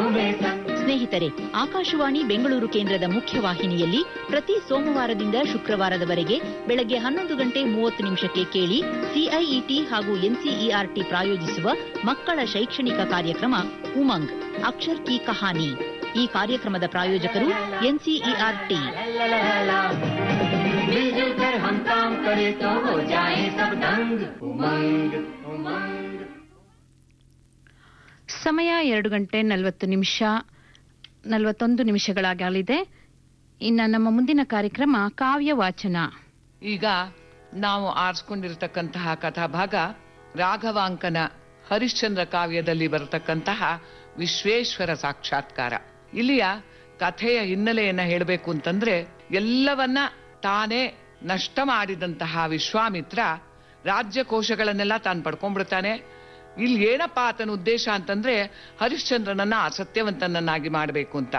में संग ಸ್ನೇಹಿತರೆ ಆಕಾಶವಾಣಿ ಬೆಂಗಳೂರು ಕೇಂದ್ರದ ಮುಖ್ಯವಾಹಿನಿಯಲ್ಲಿ ಪ್ರತಿ ಸೋಮವಾರದಿಂದ ಶುಕ್ರವಾರದವರೆಗೆ ಬೆಳಗ್ಗೆ ಹನ್ನೊಂದು ಗಂಟೆ ಮೂವತ್ತು ನಿಮಿಷಕ್ಕೆ ಕೇಳಿ ಸಿಐಇಟಿ ಹಾಗೂ ಎನ್ಸಿಇಆರ್ಟಿ ಪ್ರಾಯೋಜಿಸುವ ಮಕ್ಕಳ ಶೈಕ್ಷಣಿಕ ಕಾರ್ಯಕ್ರಮ ಉಮಂಗ್ ಅಕ್ಷರ್ ಕಿ ಕಹಾನಿ ಈ ಕಾರ್ಯಕ್ರಮದ ಪ್ರಾಯೋಜಕರು ಎನ್ಸಿಇಆರ್ಟಿ मिलजुल कर हम काम करें तो हो जाए सब दंग उमंग उमंग ಸಮಯ ಎರಡು ಗಂಟೆ ನಲವತ್ತು ನಿಮಿಷ ನಲವತ್ತೊಂದು ನಿಮಿಷಗಳಾಗಲಿದೆ ಇನ್ನು ನಮ್ಮ ಮುಂದಿನ ಕಾರ್ಯಕ್ರಮ ಕಾವ್ಯ ವಾಚನ ಈಗ ನಾವು ಆರಿಸ್ಕೊಂಡಿರತಕ್ಕಂತಹ ಕಥಾಭಾಗ ರಾಘವಾಂಕನ ಹರಿಶ್ಚಂದ್ರ ಕಾವ್ಯದಲ್ಲಿ ಬರತಕ್ಕಂತಹ ವಿಶ್ವೇಶ್ವರ ಸಾಕ್ಷಾತ್ಕಾರ ಇಲ್ಲಿಯ ಕಥೆಯ ಹಿನ್ನೆಲೆಯನ್ನ ಹೇಳಬೇಕು ಅಂತಂದ್ರೆ ಎಲ್ಲವನ್ನ ತಾನೇ ನಷ್ಟ ಮಾಡಿದಂತಹ ವಿಶ್ವಾಮಿತ್ರ ರಾಜ್ಯಕೋಶಗಳನ್ನೆಲ್ಲ ತಾನು ಪಡ್ಕೊಂಡ್ಬಿಡ್ತಾನೆ ಇಲ್ಲಿ ಏನಪ್ಪಾ ಆತನ ಉದ್ದೇಶ ಅಂತಂದ್ರೆ ಹರಿಶ್ಚಂದ್ರನನ್ನ ಅಸತ್ಯವಂತನನ್ನಾಗಿ ಮಾಡಬೇಕು ಅಂತ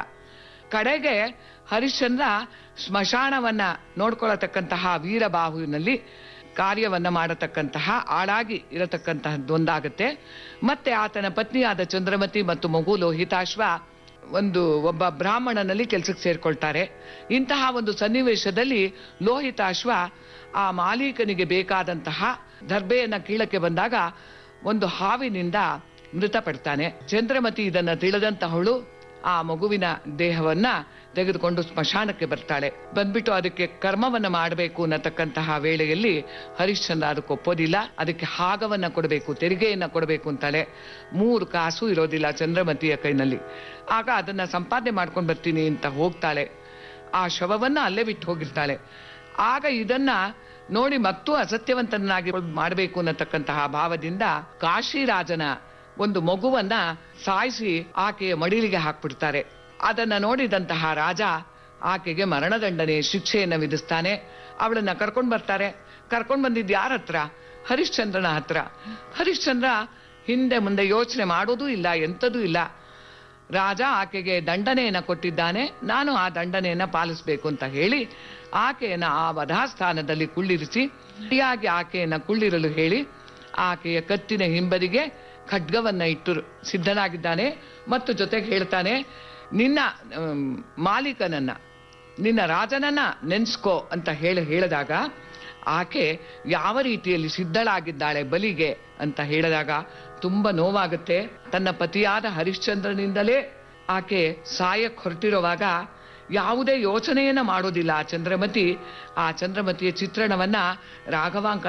ಕಡೆಗೆ ಹರಿಶ್ಚಂದ್ರ ಸ್ಮಶಾನವನ್ನ ನೋಡ್ಕೊಳ್ಳತಕ್ಕಂತಹ ವೀರಬಾಹುವಿನಲ್ಲಿ ಕಾರ್ಯವನ್ನ ಮಾಡತಕ್ಕಂತಹ ಆಳಾಗಿ ಇರತಕ್ಕಂತಹದ್ದೊಂದಾಗತ್ತೆ ಮತ್ತೆ ಆತನ ಪತ್ನಿಯಾದ ಚಂದ್ರಮತಿ ಮತ್ತು ಮಗು ಲೋಹಿತಾಶ್ವ ಒಂದು ಒಬ್ಬ ಬ್ರಾಹ್ಮಣನಲ್ಲಿ ಕೆಲಸಕ್ಕೆ ಸೇರ್ಕೊಳ್ತಾರೆ ಇಂತಹ ಒಂದು ಸನ್ನಿವೇಶದಲ್ಲಿ ಲೋಹಿತಾಶ್ವ ಆ ಮಾಲೀಕನಿಗೆ ಬೇಕಾದಂತಹ ದರ್ಬೆಯನ್ನ ಕೀಳಕ್ಕೆ ಬಂದಾಗ ಒಂದು ಹಾವಿನಿಂದ ಮೃತಪಡ್ತಾನೆ ಚಂದ್ರಮತಿ ಇದನ್ನ ತಿಳಿದಂತಹವಳು ಆ ಮಗುವಿನ ದೇಹವನ್ನ ತೆಗೆದುಕೊಂಡು ಸ್ಮಶಾನಕ್ಕೆ ಬರ್ತಾಳೆ ಬಂದ್ಬಿಟ್ಟು ಅದಕ್ಕೆ ಕರ್ಮವನ್ನ ಮಾಡಬೇಕು ಅನ್ನತಕ್ಕಂತಹ ವೇಳೆಯಲ್ಲಿ ಹರಿಶ್ಚಂದ್ರ ಅದಕ್ಕೆ ಒಪ್ಪೋದಿಲ್ಲ ಅದಕ್ಕೆ ಹಾಗವನ್ನ ಕೊಡಬೇಕು ತೆರಿಗೆಯನ್ನ ಕೊಡಬೇಕು ಅಂತಾಳೆ ಮೂರು ಕಾಸು ಇರೋದಿಲ್ಲ ಚಂದ್ರಮತಿಯ ಕೈನಲ್ಲಿ ಆಗ ಅದನ್ನ ಸಂಪಾದನೆ ಮಾಡ್ಕೊಂಡು ಬರ್ತೀನಿ ಅಂತ ಹೋಗ್ತಾಳೆ ಆ ಶವವನ್ನ ಅಲ್ಲೇ ಬಿಟ್ಟು ಹೋಗಿರ್ತಾಳೆ ಆಗ ಇದನ್ನ ನೋಡಿ ಮತ್ತೂ ಅಸತ್ಯವಂತನಾಗಿ ಮಾಡಬೇಕು ಅನ್ನತಕ್ಕಂತಹ ಭಾವದಿಂದ ಕಾಶಿರಾಜನ ಒಂದು ಮಗುವನ್ನ ಸಾಯಿಸಿ ಆಕೆಯ ಮಡಿಲಿಗೆ ಹಾಕ್ಬಿಡ್ತಾರೆ ಅದನ್ನ ನೋಡಿದಂತಹ ರಾಜ ಆಕೆಗೆ ಮರಣದಂಡನೆ ಶಿಕ್ಷೆಯನ್ನ ವಿಧಿಸ್ತಾನೆ ಅವಳನ್ನ ಕರ್ಕೊಂಡ್ ಬರ್ತಾರೆ ಕರ್ಕೊಂಡ್ ಬಂದಿದ್ ಯಾರ ಹತ್ರ ಹರಿಶ್ಚಂದ್ರನ ಹತ್ರ ಹರಿಶ್ಚಂದ್ರ ಹಿಂದೆ ಮುಂದೆ ಯೋಚನೆ ಮಾಡೋದೂ ಇಲ್ಲ ಎಂಥದೂ ಇಲ್ಲ ರಾಜ ಆಕೆಗೆ ದಂಡನೆಯನ್ನ ಕೊಟ್ಟಿದ್ದಾನೆ ನಾನು ಆ ದಂಡನೆಯನ್ನ ಪಾಲಿಸಬೇಕು ಅಂತ ಹೇಳಿ ಆಕೆಯನ್ನ ಆ ವಧಾಸ್ಥಾನದಲ್ಲಿ ಕುಳ್ಳಿರಿಸಿ ಸರಿಯಾಗಿ ಆಕೆಯನ್ನ ಕುಳ್ಳಿರಲು ಹೇಳಿ ಆಕೆಯ ಕತ್ತಿನ ಹಿಂಬದಿಗೆ ಖಡ್ಗವನ್ನ ಇಟ್ಟು ಸಿದ್ಧನಾಗಿದ್ದಾನೆ ಮತ್ತು ಜೊತೆಗೆ ಹೇಳ್ತಾನೆ ನಿನ್ನ ಆಮ್, ಮಾಲೀಕನನ್ನ ನಿನ್ನ ರಾಜನನ್ನ ನೆನ್ಸ್ಕೋ ಅಂತ ಹೇಳಿ ಹೇಳಿದಾಗ ಆಕೆ ಯಾವ ರೀತಿಯಲ್ಲಿ ಸಿದ್ಧಳಾಗಿದ್ದಾಳೆ ಬಲಿಗೆ ಅಂತ ಹೇಳಿದಾಗ ತುಂಬಾ ನೋವಾಗುತ್ತೆ ತನ್ನ ಪತಿಯಾದ ಹರಿಶ್ಚಂದ್ರನಿಂದಲೇ ಆಕೆ ಸಾಯಕ್ ಹೊರಟಿರುವಾಗ ಯಾವುದೇ ಯೋಚನೆಯನ್ನ ಮಾಡೋದಿಲ್ಲ ಆ ಚಂದ್ರಮತಿ ಆ ಚಂದ್ರಮತಿಯ ಚಿತ್ರಣವನ್ನ ರಾಘವಾಂಕ